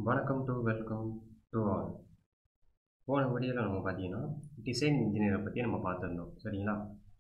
வணக்கம் to welcome to all போன வீடியோவில் நம்ம பார்த்தீங்கன்னா டிசைன் இன்ஜினியரை பற்றி நம்ம பார்த்துருந்தோம் சரிங்களா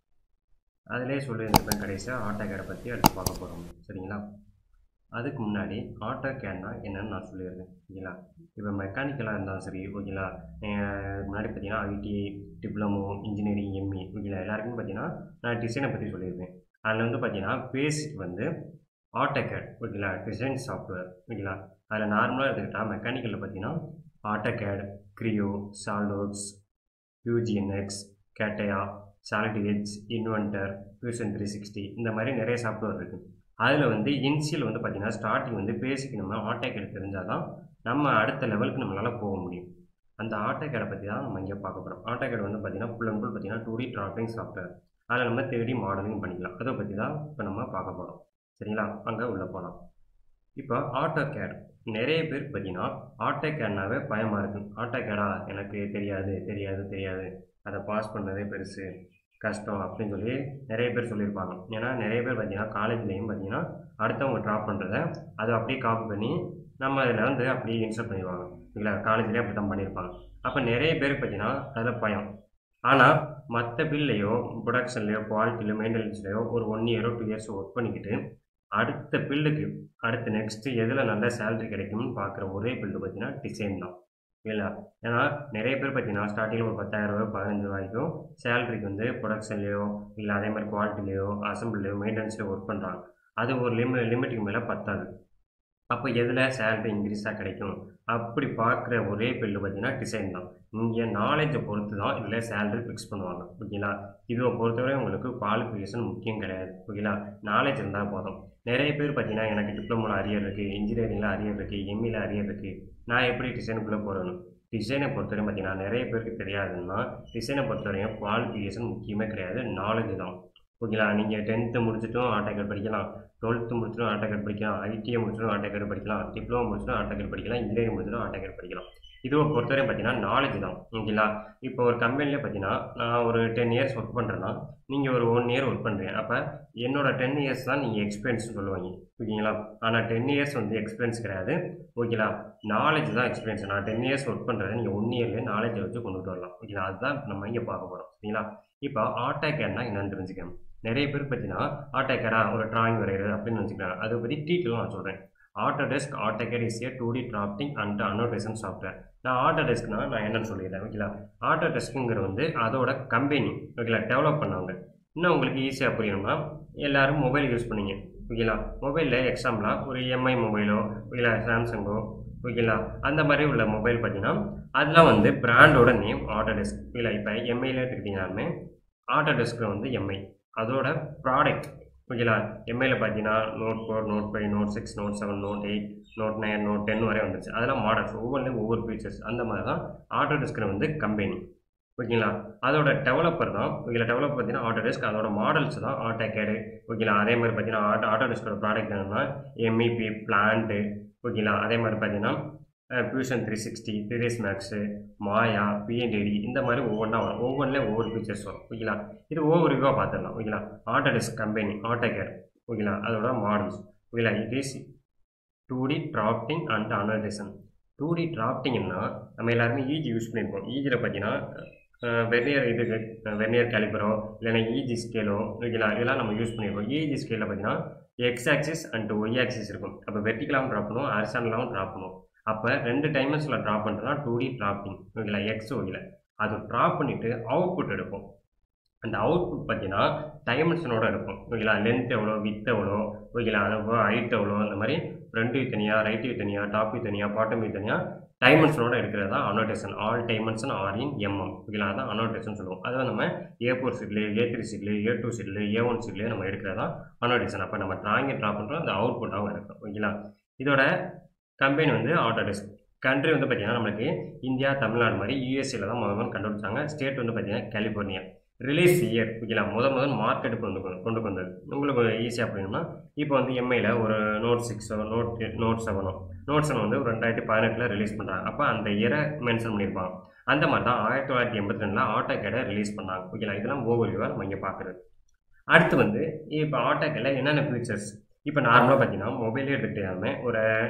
அதிலே சொல்லியிருந்திருப்பேன் கடைசியாக ஆட்டோ கேடை பற்றி அடுத்து பார்க்க போகிறோம் சரிங்களா அதுக்கு முன்னாடி ஆட்டோ கேட்னா என்னன்னு நான் சொல்லியிருந்தேன் ஓகேங்களா இப்போ மெக்கானிக்கலாக இருந்தாலும் சரி ஓகேங்களா அஹ் முன்னாடி பார்த்தீங்கன்னா ஐடிஐ டிப்ளமோ இன்ஜினியரிங் எம்இ ஓகேங்களா எல்லாருக்குமே பார்த்தீங்கன்னா நான் டிசைனை பற்றி சொல்லியிருப்பேன் அதில் வந்து பார்த்தீங்கன்னா பேசிக் வந்து ஆட்டோகேட் ஓகேங்களா டிசைன் சாஃப்ட்வேர் ஓகேங்களா அதில் நார்மலாக எடுத்துக்கிட்டால் மெக்கானிக்கலில் பார்த்தீங்கன்னா ஆட்டோகேட் க்ரியோ சால்டோக்ஸ் யூஜிஎன்எக்ஸ் கேட்டையா சாலிடிஎக்ஸ் இன்வென்டர் ஃபியூஷன் த்ரீ சிக்ஸ்டி இந்த மாதிரி நிறைய சாஃப்ட்வேர் இருக்குது அதில் வந்து இன்சியல் வந்து பார்த்தீங்கன்னா ஸ்டார்டிங் வந்து பேசிக் நம்ம ஆட்டோகேட் தெரிஞ்சால் தான் நம்ம அடுத்த லெவலுக்கு நம்மளால் போக முடியும் அந்த ஆட்டோகேடை பற்றி தான் நம்ம இங்கே பார்க்க போகிறோம் ஆட்டோகேட் வந்து பார்த்தீங்கன்னா ஃபுல் அண்ட் ஃபுல் பார்த்தீங்கன்னா டூ டி டிராஃபிங் சாஃப்ட்வேர் அதில் நம்ம தேடி மாடலிங் பண்ணிக்கலாம் அதை பற்றி தான் இப்போ நம்ம பார்க்க போகிறோம் சரிங்களா அங்கே உள்ளே போகலாம் இப்போ ஆட்டோ கேட் நிறைய பேர் பார்த்தீங்கன்னா ஆட்டோ கேட்னாவே பயமாக இருக்குது ஆட்டோ கேடா எனக்கு தெரியாது தெரியாது தெரியாது அதை பாஸ் பண்ணதே பெருசு கஷ்டம் அப்படின்னு சொல்லி நிறைய பேர் சொல்லியிருப்பாங்க ஏன்னா நிறைய பேர் பார்த்தீங்கன்னா காலேஜ்லேயும் பார்த்தீங்கன்னா அடுத்தவங்க ட்ராப் பண்ணுறத அதை அப்படியே காப்பி பண்ணி நம்ம அதில் வந்து அப்படியே இன்ஸ்டால் பண்ணிடுவாங்க இல்லை காலேஜ்லேயே அப்படி தான் பண்ணியிருப்பாங்க அப்போ நிறைய பேருக்கு பார்த்தீங்கன்னா அதில் பயம் ஆனால் மற்ற பில்லையோ ப்ரொடக்ஷன்லையோ குவாலிட்டிலையோ மெயின்டெனன்ஸ்லையோ ஒரு ஒன் இயரோ டூ இயர்ஸ் ஒர்க் பண்ணிக்கிட்டு அடுத்த பில்லுக்கு அடுத்து நெக்ஸ்ட்டு எதில் நல்ல சேலரி கிடைக்கும்னு பார்க்குற ஒரே பில்லு பார்த்தீங்கன்னா டிசைன் தான் இல்லை ஏன்னா நிறைய பேர் பார்த்தீங்கன்னா ஸ்டார்டிங்கில் ஒரு பத்தாயிரம் ரூபாய் பதினஞ்சு ரூபாய்க்கும் சேலரிக்கு வந்து ப்ரொடக்ஷன்லேயோ இல்லை அதே மாதிரி குவாலிட்டிலையோ அசம்பிளிலையோ மெயின்டெனன்ஸ்லையோ ஒர்க் பண்ணுறாங்க அது ஒரு லிமி லிமிட்டுக்கு மேலே பத்தாது அப்போ எதில் சேலரி இன்க்ரீஸாக கிடைக்கும் அப்படி பார்க்குற ஒரே பில்லு பார்த்தீங்கன்னா டிசைன் தான் இங்கே நாலேஜை பொறுத்து தான் இதில் சேலரி ஃபிக்ஸ் பண்ணுவாங்க ஓகேங்களா இதுவை பொறுத்தவரை உங்களுக்கு குவாலிஃபிகேஷன் முக்கியம் கிடையாது ஓகேங்களா நாலேஜ் இருந்தால் போதும் நிறைய பேர் பார்த்தீங்கன்னா எனக்கு டிப்ளமோவில் அரியர் இருக்குது இன்ஜினியரிங்கில் அரியர் இருக்குது எம்இயில் அரியர் இருக்குது நான் எப்படி டிசைனுக்குள்ளே போகிறேன்னு டிசைனை பொறுத்தவரையும் பார்த்தீங்கன்னா நிறைய பேருக்கு தெரியாதுன்னா டிசைனை பொறுத்தவரையும் குவாலிஃபிகேஷன் முக்கியமே கிடையாது நாலேஜ் தான் ஓகேங்களா நீங்கள் டென்த்து முடிச்சிட்டும் ஆட்டோகேட் படிக்கலாம் டுவெல்த்து முடிச்சிட்டும் ஆட்டோகேட் படிக்கலாம் ஐடிஐ முடிச்சிட்டும் ஆட்டோகேட் படிக்கலாம் டிப்ளமோ முடிச்சிட்டும் ஆட்டோகேட் படிக்கலாம் இன்ஜினியரிங் முடிச்சிட்டும் ஆட்டோகேட் படிக்கலாம் இதுவை பொறுத்தவரையும் பார்த்தீங்கன்னா நாலேஜ் தான் ஓகேங்களா இப்போ ஒரு கம்பெனிலே பார்த்தீங்கன்னா நான் ஒரு டென் இயர்ஸ் ஒர்க் பண்ணுறேன்னா நீங்கள் ஒரு ஒன் இயர் ஒர்க் பண்ணுறீங்க அப்போ என்னோட டென் இயர்ஸ் தான் நீங்கள் எக்ஸ்பீரியன்ஸ் சொல்லுவாங்க ஓகேங்களா ஆனால் டென் இயர்ஸ் வந்து எக்ஸ்பீரியன்ஸ் கிடையாது ஓகேங்களா நாலேஜ் தான் எக்ஸ்பீரியன்ஸ் நான் டென் இயர்ஸ் ஒர்க் பண்ணுறதை நீங்கள் ஒன் இயர்லேயே நாலேஜை வச்சு கொண்டுட்டு வரலாம் ஓகேங்களா அதுதான் நம்ம இங்கே பார்க்க போகிறோம் சரிங்களா இப்போ ஆட்டோ கேட்னா என்னன்னு தெரிஞ்சுக்கணும் நிறைய பேர் பார்த்தீங்கன்னா ஆட்டோ கேடா ஒரு டிராயிங் வரைகிறது அப்படின்னு வச்சுக்கிறாங்க அதை பற்றி டீட்டெயிலும் நான் சொல்கிறேன் Autodesk AutoCAD is a two D drafting and annotation software நான் ஆட்டோடெஸ்க்னா நான் என்னன்னு சொல்லிடுறேன் ஓகேங்களா ஆட்டோடெஸ்க்குங்கிற வந்து அதோட கம்பெனி ஓகேங்களா டெவலப் பண்ணவங்க இன்னும் உங்களுக்கு ஈஸியாக புரியணும்னா எல்லாரும் மொபைல் யூஸ் பண்ணீங்க ஓகேங்களா மொபைலில் எக்ஸாம்பிளாக ஒரு எம்ஐ மொபைலோ ஓகேங்களா சாம்சங்கோ ஓகேங்களா அந்த மாதிரி உள்ள மொபைல் பார்த்தீங்கன்னா அதெல்லாம் வந்து பிராண்டோட நேம் ஆட்டோடெஸ்க் ஓகேங்களா இப்போ எம்ஐயில் எடுத்துக்கிட்டிங்கனாலுமே ஆட்டோடெஸ்கில் வந்து எம்ஐ அதோட ப்ராடக்ட் ஓகேங்களா எம்ஐயில் பார்த்தீங்கன்னா note four note five note six note seven note eight note nine note ten வரை வந்துருச்சு அதெல்லாம் மாடல்ஸ் ஒவ்வொன்றும் ஒவ்வொரு ஃபீச்சர்ஸ் அந்த மாதிரி தான் ஆட்டோ டெஸ்கில் வந்து கம்பெனி ஓகேங்களா அதோட டெவலப்பர் தான் ஓகேங்களா டெவலப்பர் பார்த்தீங்கன்னா ஆட்டோ டெஸ்க் அதோட மாடல்ஸ் தான் ஆட்டோ கேடு ஓகேங்களா அதே மாதிரி பார்த்தீங்கன்னா ஆட்டோ ஆட்டோ டெஸ்கோட ப்ராடக்ட் என்னன்னா எம்இபி பிளான்ட்டு ஓகேங்களா அதே மாதிரி பார்த்தீங்கன்னா Fusion three sixty threes Max Maya BNDD இந்த மாதிரி ஒவ்வொன்றா வரும் ஒவ்வொன்றில் ஒவ்வொரு ஃபீச்சர்ஸ் வரும் ஓகேங்களா இது ஒவ்வொரு இதுவாக பார்த்துடலாம் ஓகேங்களா ஆட்டோடெஸ்க் கம்பெனி ஆட்டோ கேர் ஓகேங்களா அதோட மாடல்ஸ் ஓகேங்களா it is two D drafting and analysation two D டிராஃப்டிங்னா நம்ம எல்லாருமே ஈஜி யூஸ் பண்ணியிருப்போம் ஈஜியில் பார்த்தீங்கன்னா வெர்னியர் இதுக்கு வெர்னியர் கேலிபரோ இல்லைன்னா ஈஜி ஸ்கேலோ ஓகேங்களா இதெல்லாம் நம்ம யூஸ் பண்ணியிருப்போம் ஈஜி ஸ்கேலில் பார்த்தீங்கன்னா X axis and Y axis இருக்கும் அப்போ வெர்டிக்கலாகவும் ட்ராப் பண்ணுவோம் ஹரிசானலாகவும் ட்ராப் பண்ணுவோம் அப்போ ரெண்டு டைமென்ஷனில் ட்ராப் பண்ணுறதுனா டூ டி ட்ராப்பிங் ஓகேங்களா எக்ஸ் ஓகேல அது ட்ராப் பண்ணிவிட்டு அவுட்புட் எடுப்போம் அந்த அவுட்புட் பார்த்தீங்கன்னா டைமென்ஷனோட இருக்கும் ஓகேங்களா லென்த் எவ்வளோ வித் எவ்வளோ ஓகேங்களா அது ஹைட் எவ்வளோ அந்த மாதிரி ஃப்ரண்ட் வியூ தனியாக ரைட் வியூ தனியாக டாப் வியூ தனியாக பாட்டம் வியூ தனியாக டைமென்ஷனோட எடுக்கிறது தான் annotation all dimension are in mm ஓகேங்களா அதான் அனோடேஷன் சொல்லுவோம் அதை நம்ம ஏ ஃபோர் சீட்லேயே ஏ த்ரீ சீட்லேயே ஏ டூ சீட்லேயே ஏ ஒன் சீட்லேயே நம்ம எடுக்கிறதா அனோடேஷன் அப்போ நம்ம ட்ராயிங்கை ட்ரா பண்ணுறோம் அந்த அவுட்புட்டாகவும் இருக்கும் ஓகேங்களா இதோட கம்பெனி வந்து ஆட்டோடெஸ்க் கண்ட்ரி வந்து பார்த்திங்கன்னா நம்மளுக்கு இந்தியா தமிழ்நாடு மாதிரி யூஎஸ்ஏல தான் முதல் முதல் கண்டுபிடிச்சாங்க ஸ்டேட் வந்து பார்த்திங்கன்னா கலிஃபோர்னியா ரிலீஸ் இயர் ஓகேங்களா முத முதல் மார்க்கெட்டுக்கு வந்து கொண்டு வந்தது உங்களுக்கு ஈஸியாக அப்படின்னா இப்போ வந்து எம்ஐயில் ஒரு நோட் சிக்ஸோ நோட் நோட் செவனோ நோட் செவன் வந்து ஒரு ரெண்டாயிரத்தி பதினெட்டில் ரிலீஸ் பண்ணுறாங்க அப்போ அந்த இயரை மென்ஷன் பண்ணியிருப்பாங்க அந்த மாதிரி தான் ஆயிரத்தி தொள்ளாயிரத்தி எண்பத்தி ரெண்டில் ஆட்டோ கேடை ரிலீஸ் பண்ணாங்க ஓகேங்களா இதெல்லாம் ஓவர்வியூவாக நம்ம இங்கே பார்க்குறது அடுத்து வந்து இப்போ ஆட்டோ கேடில் என்னென்ன ஃபீச்சர்ஸ் இப்போ நார்மலாக பார்த்தீங்கன்னா மொபைலே எடுத்துக்கிட்டாலுமே ஒரு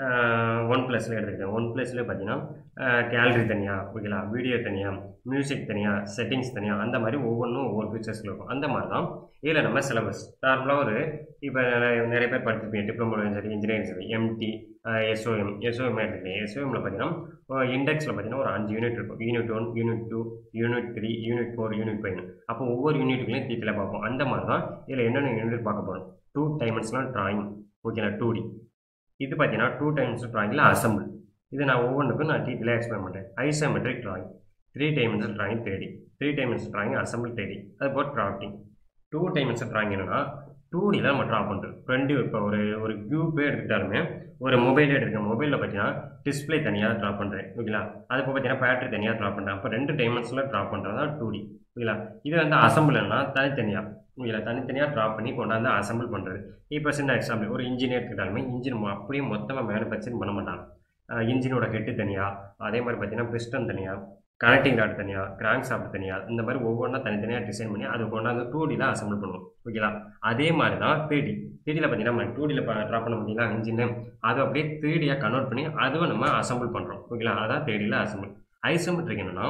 ஒன் ப்ளஸில் எடுத்துக்கிட்டேன் ஒன் ப்ளஸில் பார்த்தீங்கன்னா கேலரி தனியாக ஓகேங்களா வீடியோ தனியாக மியூசிக் தனியாக செட்டிங்ஸ் தனியாக அந்த மாதிரி ஒவ்வொன்றும் ஒவ்வொரு ஃபீச்சர்ஸில் இருக்கும் அந்த மாதிரி தான் இதில் நம்ம சிலபஸ் நார்மலாக ஒரு இப்போ நிறைய பேர் படிச்சிருப்பீங்க டிப்ளமோ சரி இன்ஜினியரிங் சரி எம்டி எஸ்ஓஎம் எஸ்ஓஎம் எடுத்துக்கிட்டேன் எஸ்ஓஎம்ல பார்த்தீங்கன்னா இண்டெக்ஸில் பார்த்தீங்கன்னா ஒரு அஞ்சு யூனிட் இருக்கும் unit one unit two unit three unit four unit five அப்போ ஒவ்வொரு யூனிட்டுக்குலையும் டீட்டெயிலாக பார்ப்போம் அந்த மாதிரி தான் இதில் என்னென்ன யூனிட் பார்க்க போகிறோம் டூ டைமென்ஷனல் ட்ராயிங் ஓகேங்களா டூ டி இது பார்த்தீங்கன்னா டூ டைமென்ஷனல் ட்ராயிங்கில் அசம்பிள் இது நான் ஒவ்வொன்றுக்கும் நான் டீட்டெயிலாக எக்ஸ்பிளைன் பண்ணுறேன் isometric drawing three dimensional drawing தேடி த்ரீ டைமென்ஷனல் ட்ராயிங் அசம்பிள் தேடி அதுபோல் ட்ராஃப்டிங் டூ டைமென்ஷனல் ட்ராயிங் என்னன்னா டூ டியில் நம்ம ட்ரா பண்ணுறோம் ஃப்ரெண்டு இப்போ ஒரு ஒரு க்யூப்பே எடுத்துக்கிட்டாலுமே ஒரு மொபைலே எடுத்துக்க மொபைலில் பார்த்தீங்கன்னா டிஸ்பிளே தனியாக ட்ரா பண்ணுறேன் ஓகேங்களா அதுக்கு பார்த்தீங்கன்னா பேட்டரி தனியாக ட்ரா பண்ணுறேன் அப்போ ரெண்டு டைமென்ஷனில் ட்ரா பண்ணுறது தான் டூ டி ஓகேங்களா இது வந்து அசம்பிள்னா தனித்தனியாக ஓகேங்களா தனித்தனியாக ட்ரா பண்ணி கொண்டாந்து அசம்பிள் பண்ணுறது இப்போ சின்ன எக்ஸாம்பிள் ஒரு இன்ஜின் எடுத்துக்கிட்டாலுமே இன்ஜின் அப்படியே மொத்தமாக மேனுஃபேக்சரிங் பண்ண மாட்டாங்க இன்ஜினோட ஹெட்டு தனியாக அதே மாதிரி பார்த்தீங்கன்னா பிஸ்டன் தனியாக கனெக்டிங் ராட் தனியாக கிராங்க் ஷாஃப்ட் தனியாக இந்த மாதிரி ஒவ்வொன்றா தனித்தனியாக டிசைன் பண்ணி அது கொண்டாந்து டூ டியில் அசம்பிள் பண்ணுவோம் ஓகேங்களா அதே மாதிரி தான் த்ரீடி த்ரீடியில் பார்த்தீங்கன்னா நம்ம டூ டியில் ட்ரா பண்ண முடியுங்களா இன்ஜின் அதை அப்படியே த்ரீடியாக கன்வெர்ட் பண்ணி அதுவும் நம்ம அசம்பிள் பண்ணுறோம் ஓகேங்களா அதான் த்ரீடியில் அசம்பிள் ஐசமெட்ரிக் என்னன்னா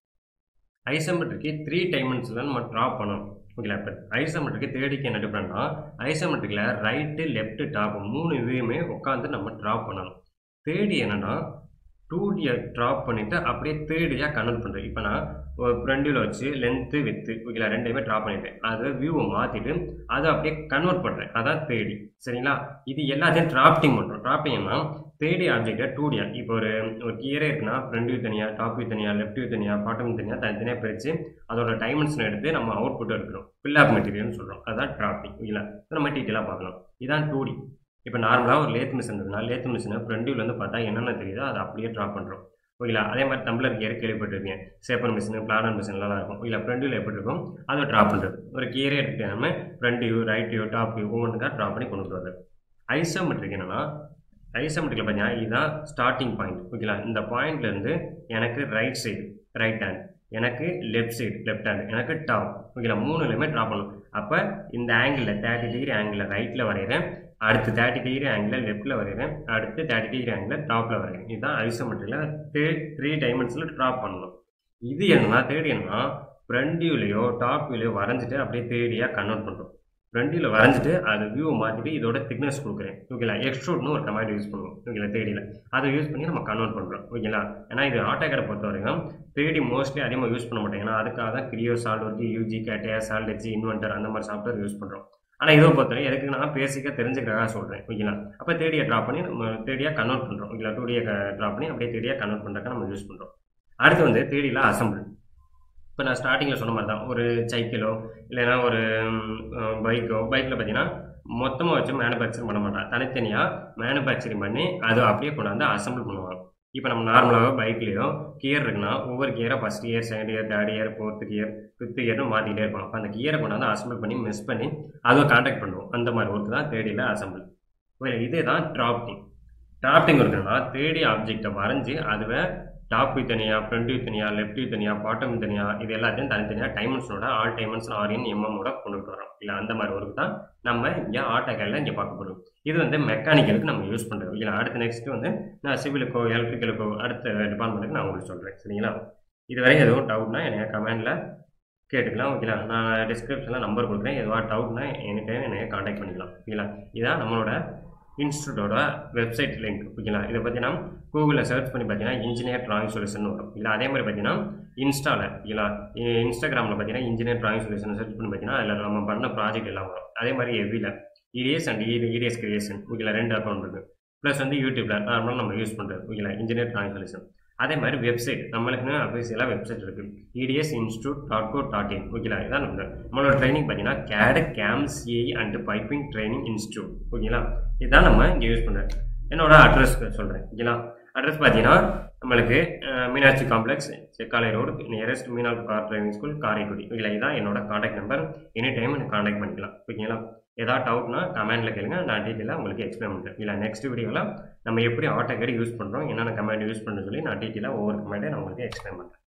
ஐசமெட்ரிக்கு த்ரீ டைமென்ஷனில் நம்ம ட்ரா பண்ணணும் ஓகேங்களா இப்போ ஐசமெட்ரிக்கு தேடிக்கு என்ன டிஃப்ரெண்ட்னா ஐசமெட்ரிக்கில் ரைட்டு லெஃப்ட் டாப் மூணு இதையுமே உட்காந்து நம்ம ட்ரா பண்ணணும் தேடி என்னன்னா டூ டியை ட்ராப் பண்ணிவிட்டு அப்படியே தேர்டியாக கன்வெர்ட் பண்ணுறேன் இப்போ நான் ஒரு ஃப்ரெண்டில் வச்சு லென்த்து வித்து ஓகேங்களா ரெண்டையுமே ட்ரா பண்ணிட்டேன் அதை வியூவை மாற்றிட்டு அதை அப்படியே கன்வெர்ட் பண்ணுறேன் அதான் தேடி சரிங்களா இது எல்லாத்தையும் டிராப்டிங் பண்ணுறோம் டிராப்டிங்னா தேடி ஆப்ஜெக்டை டூ டியா இப்போ ஒரு ஒரு கியரே இருக்குன்னா ஃப்ரண்ட் வியூ தனியாக டாப் வியூ தனியாக லெஃப்ட் வியூ தனியாக பாட்டம் வியூ தனியாக தனித்தனியாக பிரித்து அதோட டைமென்ஷன் எடுத்து நம்ம அவுட் புட் எடுக்கிறோம் ஃபில் ஆப் மெட்டீரியல்னு சொல்கிறோம் அதான் டிராப்டிங் ஓகேங்களா நம்ம டீட்டெயிலாக பார்க்கலாம் இதான் டூ டி இப்போ நார்மலாக ஒரு லேத் மிஷின் இருந்ததுனா லேத் மிஷினை ஃப்ரண்ட் வியூலேருந்து பார்த்தா என்னென்ன தெரியுதோ அதை அப்படியே ட்ரா பண்ணுறோம் ஓகேங்களா அதே மாதிரி டம்ளர் கியர் கேள்விப்பட்டிருப்பீங்க சேப்பர் மிஷின் பிளானர் மிஷின்லாம் இருக்கும் இல்லை ஃப்ரண்ட் வியூவில் எப்படி இருக்கும் அதை ட்ரா பண்ணுறது ஒரு கியரே எடுத்துக்காம front view right view top view ஒவ்வொன்றுக்காக ட்ரா பண்ணி கொண்டு வருது ஐசோமெட்ரிக் என்னன்னா ஐசோமெட்ரிக்கில் பார்த்தீங்கன்னா இதுதான் ஸ்டார்டிங் பாயிண்ட் ஓகேங்களா இந்த பாயிண்ட்லேருந்து எனக்கு ரைட் சைடு ரைட் ஹேண்ட் எனக்கு லெஃப்ட் சைடு லெஃப்ட் ஹேண்ட் எனக்கு டாப் ஓகேங்களா மூணுலையுமே ட்ரா பண்ணணும் அப்போ இந்த ஆங்கிளில் தேர்ட்டி டிகிரி ஆங்கிளில் ரைட்டில் வரைகிறேன் அடுத்து தேர்ட்டி டிகிரி ஆங்கிளில் லெஃப்ட்டில் வரைகிறேன் அடுத்து தேர்ட்டி டிகிரி ஆங்கிளில் டாப்பில் வரைகிறேன் இதுதான் ஐசோமெட்ரியில் த்ரீ த்ரீ டைமென்ஷனில் ட்ரா பண்ணணும் இது என்னன்னா தேர்ட் என்னன்னா ஃப்ரண்ட் வியூலையோ டாப் வியூலையோ வரைஞ்சிட்டு அப்படியே தேடியாக கன்வெர்ட் பண்ணுறோம் ஃப்ரண்ட் வியூவில் வரைஞ்சிட்டு அது வியூவை மாற்றிட்டு இதோட திக்னஸ் கொடுக்குறேன் ஓகேங்களா எக்ஸ்ட்ரூட்னு ஒரு கமாண்ட் யூஸ் பண்ணுவோம் ஓகேங்களா தேடியில் அதை யூஸ் பண்ணி நம்ம கன்வெர்ட் பண்ணுறோம் ஓகேங்களா ஏன்னா இது ஆட்டோகேடை பொறுத்த வரைக்கும் தேடி மோஸ்ட்லி அதிகமாக யூஸ் பண்ண மாட்டேன் ஏன்னா அதுக்காக தான் கிரியோ சால்ட் ஒர்க்கு யூஜி கேட்டே சால்ட் எக்ஸி இன்வென்டர் அந்த மாதிரி சாஃப்ட்வேர் யூஸ் பண்ணுறோம் ஆனால் இதை பொறுத்தவரை எதுக்கு நான் பேசிக்காக தெரிஞ்சுக்கிறதா சொல்கிறேன் ஓகேங்களா அப்போ தேடியை ட்ரா பண்ணி நம்ம தேடியாக கன்வெர்ட் பண்ணுறோம் ஓகேங்களா டூடியை ட்ரா பண்ணி அப்படியே தேடியாக கன்வெர்ட் பண்ணுறதுக்கு நம்ம யூஸ் பண்ணுறோம் அடுத்து வந்து தேடியில் அசம்பிள் இப்போ நான் ஸ்டார்டிங்கில் சொன்ன மாதிரி தான் ஒரு சைக்கிளோ இல்லைன்னா ஒரு பைக்கோ பைக்கில் பார்த்தீங்கன்னா மொத்தமாக வச்சு மேனுஃபேக்சரிங் பண்ண மாட்டான் தனித்தனியாக மேனுஃபேக்சரிங் பண்ணி அதை அப்படியே கொண்டாந்து அசம்பிள் பண்ணுவாங்க இப்போ நம்ம நார்மலாக பைக்லேயோ கியர் இருக்குன்னா ஒவ்வொரு கியரை first year second year third year fourth year fifth இயர்னு மாற்றிக்கிட்டே இருப்போம் அப்போ அந்த கியரை கொண்டாந்து அசம்பிள் பண்ணி மிஸ் பண்ணி அதை கான்டாக்ட் பண்ணுவோம் அந்த மாதிரி ஒர்க் தான் தேடியில் அசம்பிள் ஓகே இதே தான் டிராப்டிங் டிராப்டிங் இருக்குன்னா தேடி ஆப்ஜெக்டை வரைஞ்சி அதுவே டாப் வியூ தனியாக ஃப்ரண்ட் வியூ தனியாக லெஃப்ட் வியூ தனியாக பாட்டம் வியூ தனியாக இது எல்லாத்தையும் தனித்தனியாக டைமென்ஷனோட ஆல் டைமென்ஷன் ஆரியன் எம்எம்மோட கொண்டுட்டு வரோம் இல்லை அந்த மாதிரி ஒர்க் தான் நம்ம இங்கே ஆட்டோகேலில் இங்கே பார்க்க போகிறோம் இது வந்து மெக்கானிக்கலுக்கு நம்ம யூஸ் பண்ணுறது இல்லை அடுத்து நெக்ஸ்ட் வந்து நான் சிவிலுக்கோ எலக்ட்ரிக்கலுக்கோ அடுத்த டிபார்ட்மெண்ட்டுக்கு நான் உங்களுக்கு சொல்கிறேன் சரிங்களா இது வரைக்கும் எதுவும் டவுட்னா என்னை கமெண்டில் கேட்டுக்கலாம் ஓகேங்களா நான் டிஸ்கிரிப்ஷனில் நம்பர் கொடுக்குறேன் எதுவாக டவுட்னா எனி டைம் என்னை காண்டாக்ட் பண்ணிக்கலாம் ஓகேங்களா இதான் நம்மளோட இன்ஸ்டியூட்டோட வெப்சைட் லிங்க் ஓகேங்களா இதை பார்த்தீங்கன்னா கூகுளில் சர்ச் பண்ணி பார்த்தீங்கன்னா இன்ஜினியர் ட்ராயிங் சொல்யூஷன் வரும் இல்லை அதே மாதிரி பார்த்தீங்கன்னா இன்ஸ்டாவில் ஓகேங்களா இன்ஸ்டாகிராமில் பார்த்தீங்கன்னா இன்ஜினியர் ட்ராயிங் சொல்யூஷன் சர்ச் பண்ணி பார்த்தீங்கன்னா அதில் நம்ம பண்ண ப்ராஜெக்ட் எல்லாம் வரும் அதே மாதிரி எவ்வியில் இடிஎஸ் அண்ட் இடிஎஸ் கிரியேஷன் ஓகேங்களா ரெண்டு அக்கௌண்ட் இருக்குது ப்ளஸ் வந்து யூடியூப்பில் நார்மலாக நம்ம யூஸ் பண்ணுறது ஓகேங்களா இன்ஜினியர் ட்ராயிங் சொல்யூஷன் அதே மாதிரி வெப்சைட் நம்மளுக்குன்னு அஃபீஷியலாக வெப்சைட் இருக்குது EDS institute dot co dot in ஓகேங்களா இதான் நம்ம நம்மளோட ட்ரைனிங் பார்த்தீங்கன்னா CAD CAM CI and piping training institute ஓகேங்களா இதுதான் நம்ம இங்கே யூஸ் பண்ணுறோம் என்னோட அட்ரஸ் சொல்கிறேன் ஓகேங்களா அட்ரஸ் பார்த்தீங்கன்னா நம்மளுக்கு Meenakshi complex Sekkalai road nearest Meenakshi car driving school Karaikudi ஓகேங்களா இதான் என்னோட காண்டாக்ட் நம்பர் எனி டைம் எனக்கு காண்டாக்ட் பண்ணிக்கலாம் ஓகேங்களா ஏதாவது டவுட்னா கமெண்ட்டில் கேளுங்க நான் டீட்டெயிலாக உங்களுக்கு எக்ஸ்பிளைன் பண்ணுறேன் இல்லை நெக்ஸ்ட் வீடியோவில் நம்ம எப்படி ஆட்டோ கேட் யூஸ் பண்ணுறோம் என்னென்ன கமெண்ட் யூஸ் பண்ணுறோன்னு சொல்லி நான் டீட்டெயிலாக ஒவ்வொரு கமெண்ட்டை நான் உங்களுக்கு எக்ஸ்பிளைன் பண்ணுறேன்